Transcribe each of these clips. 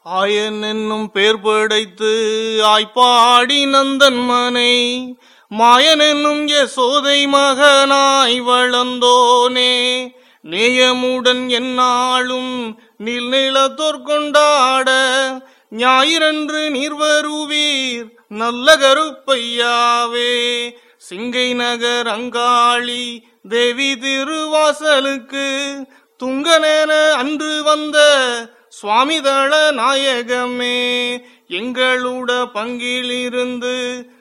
ஆயன் என்னும் பேர் படைத்து ஆய்ப்பாடி நந்தன் மனை மாயன் என்னும் யசோதை மகனாய் வளர்ந்தோனே நேயமுடன் என்னாலும் நீல் நிலத்தோர் கொண்டாட ஞாயிறன்று நீர் வருவீர் நல்ல கருப்பையாவே சிங்கை நகர் அங்காளி தேவி திருவாசலுக்கு துங்கனென அன்று வந்த சுவாமிதள நாயகமே எங்களுட பங்கிலிருந்து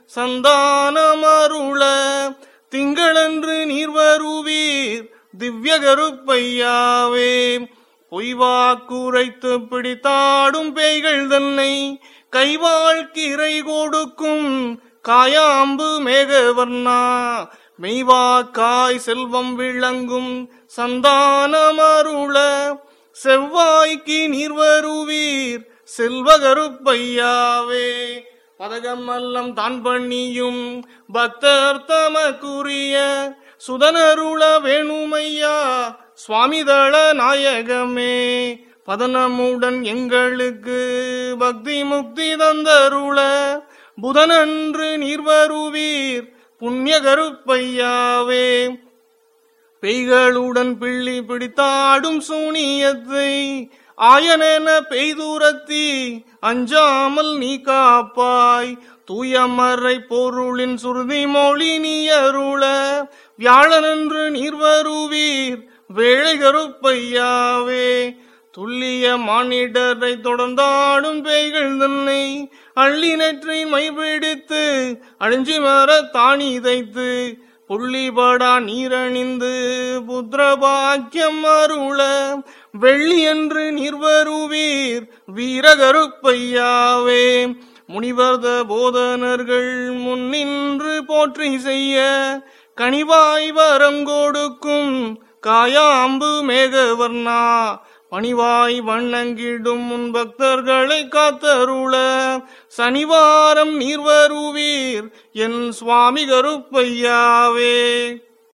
சந்தானமருள திங்களன்று நீர் வருவீர் திவ்ய கருப்பையாவே பொய்வாக்குரைத்து பிடித்தாடும் பேய்கள் தன்னை கைவாழ்கிறை கொடுக்கும் காயாம்பு மேகவர்ணா மெய்வாக்காய் செல்வம் விளங்கும் சந்தானமருள செவ்வாய்க்கு நீர் வருவீர் செல்வ கருப்பையாவே பதகம் அல்லம் தான் பண்ணியும் பக்தர் தமக்குரிய சுதனருள வேணுமையா சுவாமிதள நாயகமே பதனமுடன் எங்களுக்கு பக்தி முக்தி தந்தருள புதனன்று நீர் வருவீர் புண்ணிய கருப்பையாவே பெய்களுடன் பிள்ளி பிடித்தாடும் சூனியத்தை ஆயனென பெய்தூரத்தி அஞ்சாமல் நீ காப்பாய் தூயமறை பொருளின் சுருதி மொழி நீ அருள வியாழனன்று நீர் வருவீர் வேளை கருப்பையாவே துல்லிய மானிடரை தொடர்ந்தாடும் பேய்கள் தன்னை அள்ளி நெற்றி மை பிடித்து அழிஞ்சி மர தாணி தைத்து புள்ளிபடா நீரணிந்து புத்திர பாக்கியம் அருள வெள்ளியன்று நீர் வருவீர் வீரகருப்பையாவே முனிவர்த போதனர்கள் முன்னின்று போற்றி செய்ய கனிவாய் வரம் கொடுக்கும் காயாம்பு மேகவர்ணா பணிவாய் வண்ணங்கிடும் முன் பக்தர்களை காத்தருள சனிவாரம் நீர் வருவீர் என் சுவாமி கருப்பையாவே